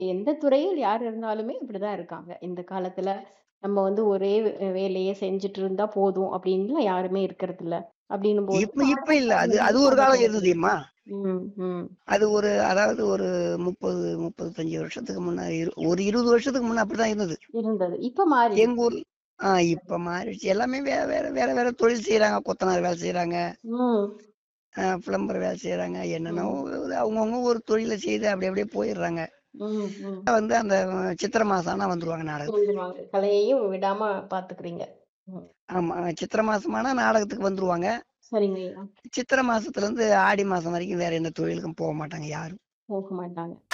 எந்த துறையில் யார் இருந்தாலுமே இப்படிதான் இருக்காங்க. இந்த காலத்துல நம்ம வந்து ஒரே வே வேலையே செஞ்சுட்டு இருந்தா போதும் அப்படின்னுலாம் யாருமே இருக்கிறதில்ல. அப்படின்னும்போது இப்ப இப்ப இல்ல. அது அது ஒரு காலம் இருந்ததும்மா. ம், ம். அது ஒரு அதாவது ஒரு 30, 35 வருஷத்துக்கு முன்ன இரு ஒரு 20 வருஷத்துக்கு முன்ன அப்படிதான் இருந்தது. இருந்தது. இப்ப மாறி எங்க ஊர் ஆ இப்ப மாறிடுச்சு. எல்லாமே வேற வேற வேற வேற தொழில் செய்றாங்க. கொத்தனார் வேலை செய்றாங்க. ம். அ பிளம்பர் வேலை செய்றாங்க. என்னென்னவோ ம். ஒரு அவங்கவங்க ஒரு தொழில செய்து அப்படி அப்படியே போயிடுறாங்க. ம், ம். வந்து அந்த சித்திரை மாசம் ஆனா வந்துருவாங்க நாடகத்துக்கு. வந்துருவாங்க. கலையையும் விடாம பாத்துக்கிறீங்க. ம். ஆமா. சித்திரை மாசமானா நாடகத்துக்கு வந்துருவாங்க. சரிங்க ஐயா. சித்திரை மாசத்துல இருந்து ஆடி மாசம் வரைக்கும் வேற எந்த தொழிலுக்கும் போ மாட்டாங்க யாரும். போக மாட்டாங்க.